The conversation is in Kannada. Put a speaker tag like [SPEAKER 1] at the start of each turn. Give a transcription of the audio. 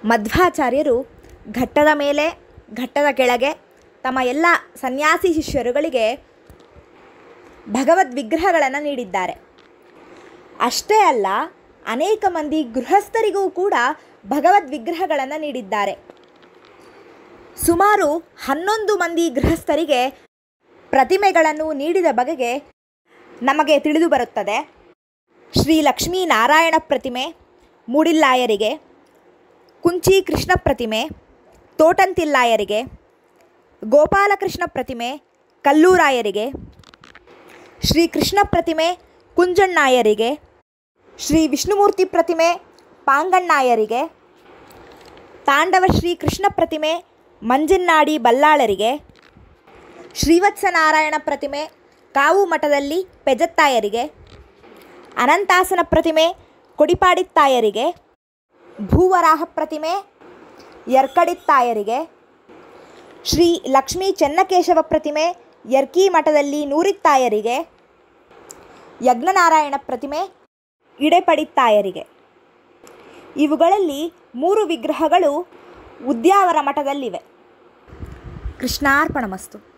[SPEAKER 1] ಮಧ್ವಾಚಾರ್ಯರು ಘಟ್ಟದ ಮೇಲೆ ಘಟ್ಟದ ಕೆಳಗೆ ತಮ್ಮ ಎಲ್ಲ ಸನ್ಯಾಸಿ ಶಿಷ್ಯರುಗಳಿಗೆ ಭಗವದ್ ವಿಗ್ರಹಗಳನ್ನು ನೀಡಿದ್ದಾರೆ ಅಷ್ಟೇ ಅಲ್ಲ ಅನೇಕ ಮಂದಿ ಗೃಹಸ್ಥರಿಗೂ ಕೂಡ ಭಗವದ್ ವಿಗ್ರಹಗಳನ್ನು ನೀಡಿದ್ದಾರೆ ಸುಮಾರು ಹನ್ನೊಂದು ಮಂದಿ ಗೃಹಸ್ಥರಿಗೆ ಪ್ರತಿಮೆಗಳನ್ನು ನೀಡಿದ ಬಗೆಗೆ ನಮಗೆ ತಿಳಿದು ಬರುತ್ತದೆ ಶ್ರೀ ಲಕ್ಷ್ಮೀನಾರಾಯಣ ಪ್ರತಿಮೆ ಮೂಡಿಲ್ಲಾಯರಿಗೆ ಕುಂಚಿ ಕೃಷ್ಣ ಪ್ರತಿಮೆ ತೋಟಂತಿಲ್ಲಾಯರಿಗೆ ಗೋಪಾಲಕೃಷ್ಣ ಪ್ರತಿಮೆ ಕಲ್ಲೂರಾಯರಿಗೆ ಶ್ರೀ ಕೃಷ್ಣ ಪ್ರತಿಮೆ ಕುಂಜಣ್ಣಾಯರಿಗೆ ಶ್ರೀ ವಿಷ್ಣುಮೂರ್ತಿ ಪ್ರತಿಮೆ ಪಾಂಗಣ್ಣಾಯರಿಗೆ ತಾಂಡವ ಶ್ರೀ ಕೃಷ್ಣ ಪ್ರತಿಮೆ ಮಂಜನ್ನಾಡಿ ಬಲ್ಲಾಳರಿಗೆ ಶ್ರೀವತ್ಸನಾರಾಯಣ ಪ್ರತಿಮೆ ಕಾವು ಮಠದಲ್ಲಿ ಪೆಜತ್ತಾಯರಿಗೆ ಅನಂತಾಸನ ಪ್ರತಿಮೆ ಕೊಡಿಪಾಡಿತ್ತಾಯರಿಗೆ ಭೂವರಾಹ ಪ್ರತಿಮೆ ಯರ್ಕಡಿತ್ತಾಯರಿಗೆ ಶ್ರೀ ಲಕ್ಷ್ಮೀ ಚೆನ್ನಕೇಶವ ಪ್ರತಿಮೆ ಯರ್ಕಿ ಮಠದಲ್ಲಿ ನೂರಿತ್ತಾಯರಿಗೆ ಯಜ್ಞನಾರಾಯಣ ಪ್ರತಿಮೆ ಇಡೆಪಡಿತ್ತಾಯರಿಗೆ ಇವುಗಳಲ್ಲಿ ಮೂರು ವಿಗ್ರಹಗಳು ಉದ್ಯಾವರ ಮಠದಲ್ಲಿವೆ ಕೃಷ್ಣಾರ್ಪಣಮಸ್ತು